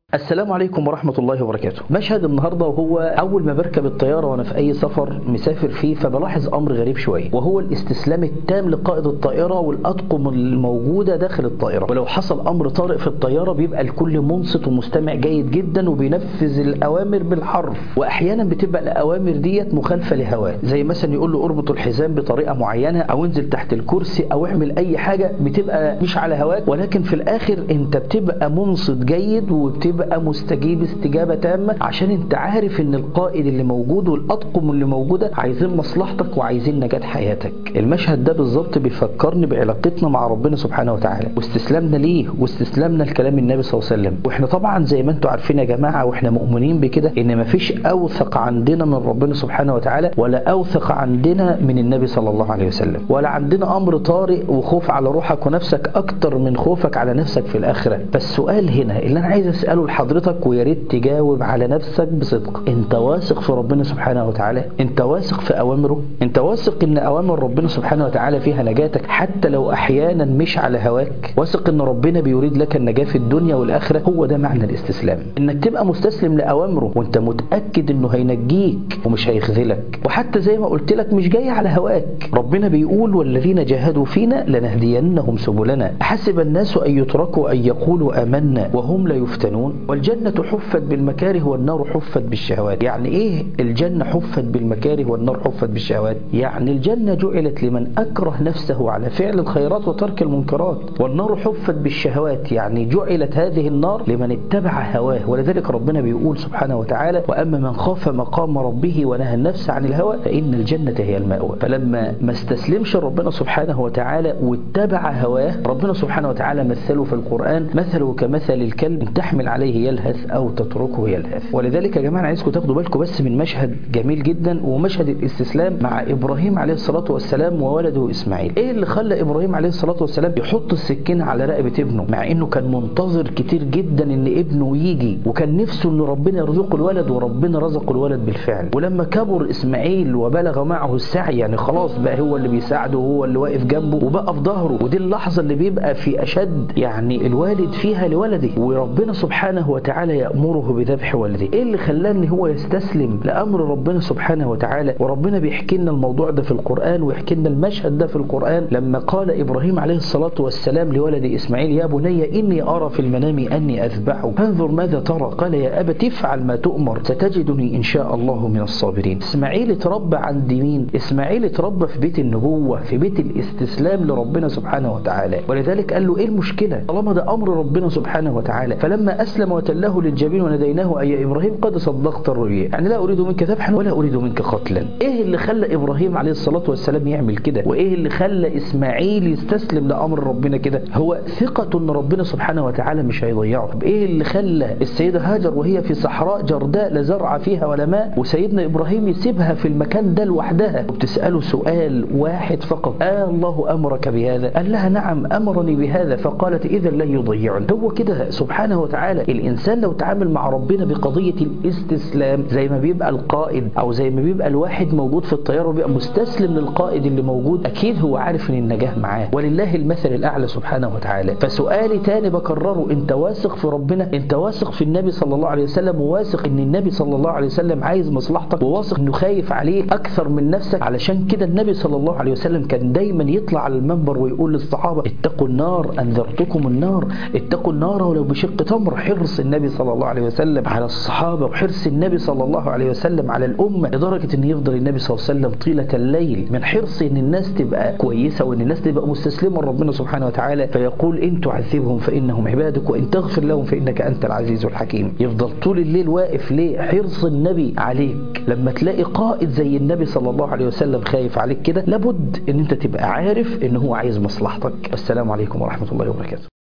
السلام عليكم ورحمة الله وبركاته مشهد النهاردة وهو أول ما بركب الطيارة وأنا في أي سفر مسافر فيه فبلاحظ أمر غريب شوية وهو الاستسلام التام لقائد الطائرة والأطقم الموجودة داخل الطائرة ولو حصل أمر طارئ في الطيارة بيبقى الكل منصت ومستمع جيد جدا وبينفذ الأوامر بالحرف وأحيانا بتبقى الأوامر ديت مخالفة لهواه زي مثلا يقول له اربط الحزام بطريقة معينة أو انزل تحت الكرسي أو اعمل أي حاجة بتبقى مش على هواك ولكن في الآخر أنت بتبقى منصت جيد وبتبقى تبقى مستجيب استجابة تامة عشان انت عارف ان القائد اللي موجود والاطقم اللي موجودة عايزين مصلحتك وعايزين نجاة حياتك المشهد ده بالظبط بيفكرني بعلاقتنا مع ربنا سبحانه وتعالى واستسلامنا ليه واستسلامنا لكلام النبي صلى الله عليه وسلم واحنا طبعا زي ما انتم عارفين يا جماعة واحنا مؤمنين بكده ان مفيش اوثق عندنا من ربنا سبحانه وتعالى ولا اوثق عندنا من النبي صلى الله عليه وسلم ولا عندنا امر طارئ وخوف على روحك ونفسك اكتر من خوفك على نفسك في الاخرة فالسؤال هنا اللي انا عايز اساله لحضرتك ويا ريت تجاوب على نفسك بصدق انت واثق في ربنا سبحانه وتعالى انت واثق في اوامره انت واثق ان اوامر ربنا سبحانه وتعالى فيها نجاتك حتى لو احيانا مش على هواك واثق ان ربنا بيريد لك النجاة في الدنيا والاخرة هو ده معنى الاستسلام انك تبقى مستسلم لاوامره وانت متاكد انه هينجيك ومش هيخذلك وحتى زي ما قلت لك مش جاي على هواك ربنا بيقول والذين جاهدوا فينا لنهدينهم سبلنا حسب الناس ان يتركوا ان يقولوا امنا وهم لا يفتنون والجنة حفت بالمكاره والنار حفت بالشهوات يعني ايه الجنة حفت بالمكاره والنار حفت بالشهوات يعني الجنة جعلت لمن أكره نفسه على فعل الخيرات وترك المنكرات والنار حفت بالشهوات يعني جعلت هذه النار لمن اتبع هواه ولذلك ربنا بيقول سبحانه وتعالى وأما من خاف مقام ربه ونهى النفس عن الهوى فإن الجنة هي المأوى فلما ما استسلمش ربنا سبحانه وتعالى واتبع هواه ربنا سبحانه وتعالى مثله في القرآن مثله كمثل الكلب إن تحمل عليه يلهث أو تتركه يلهث ولذلك يا جماعة أنا عايزكم تاخدوا بالكم بس من مشهد جميل جدا ومشهد الاستسلام مع إبراهيم عليه الصلاة والسلام وولده إسماعيل إيه اللي خلى إبراهيم عليه الصلاة والسلام يحط السكين على رقبة ابنه مع إنه كان منتظر كتير جدا إن ابنه يجي وكان نفسه إن ربنا يرزقه الولد وربنا رزقه الولد بالفعل ولما كبر إسماعيل وبلغ معه السعي يعني خلاص بقى هو اللي بيساعده وهو اللي واقف جنبه وبقى في ظهره ودي اللحظة اللي بيبقى في أشد يعني الوالد فيها لولده وربنا سبحانه وتعالى يأمره بذبح والده ايه اللي خلاه ان هو يستسلم لامر ربنا سبحانه وتعالى وربنا بيحكي لنا الموضوع ده في القرآن ويحكي لنا المشهد ده في القرآن لما قال ابراهيم عليه الصلاة والسلام لولد اسماعيل يا بني اني ارى في المنام اني اذبحه فانظر ماذا ترى قال يا ابت افعل ما تؤمر ستجدني ان شاء الله من الصابرين اسماعيل اتربى عند مين اسماعيل اتربى في بيت النبوة في بيت الاستسلام لربنا سبحانه وتعالى ولذلك قال له ايه المشكلة طالما ده امر ربنا سبحانه وتعالى فلما اسلم وتله للجبين ونديناه أي إبراهيم قد صدقت الرؤيا يعني لا أريد منك ذبحا ولا أريد منك قتلا إيه اللي خلى إبراهيم عليه الصلاة والسلام يعمل كده وإيه اللي خلى إسماعيل يستسلم لأمر ربنا كده هو ثقة أن ربنا سبحانه وتعالى مش هيضيعه إيه اللي خلى السيدة هاجر وهي في صحراء جرداء لا زرع فيها ولا ماء وسيدنا إبراهيم يسيبها في المكان ده لوحدها وبتسأله سؤال واحد فقط آه الله أمرك بهذا قال لها نعم أمرني بهذا فقالت إذا لن يضيعني هو كده سبحانه وتعالى الإنسان لو تعامل مع ربنا بقضية الاستسلام زي ما بيبقى القائد او زي ما بيبقى الواحد موجود في الطيارة وبيبقى مستسلم للقائد اللي موجود اكيد هو عارف ان النجاح معاه ولله المثل الاعلى سبحانه وتعالى فسؤالي تاني بكرره انت واثق في ربنا انت واثق في النبي صلى الله عليه وسلم وواثق ان النبي صلى الله عليه وسلم عايز مصلحتك وواثق انه خايف عليك اكثر من نفسك علشان كده النبي صلى الله عليه وسلم كان دايما يطلع على المنبر ويقول للصحابة اتقوا النار انذرتكم النار اتقوا النار ولو بشق تمر حرص النبي صلى الله عليه وسلم على الصحابة وحرص النبي صلى الله عليه وسلم على الأمة لدرجة أن يفضل النبي صلى الله عليه وسلم طيلة الليل من حرص أن الناس تبقى كويسة وأن الناس تبقى مستسلمة لربنا سبحانه وتعالى فيقول إن تعذبهم فإنهم عبادك وإن تغفر لهم فإنك أنت العزيز الحكيم يفضل طول الليل واقف ليه حرص النبي عليك لما تلاقي قائد زي النبي صلى الله عليه وسلم خايف عليك كده لابد أن أنت تبقى عارف أن هو عايز مصلحتك السلام عليكم ورحمة الله وبركاته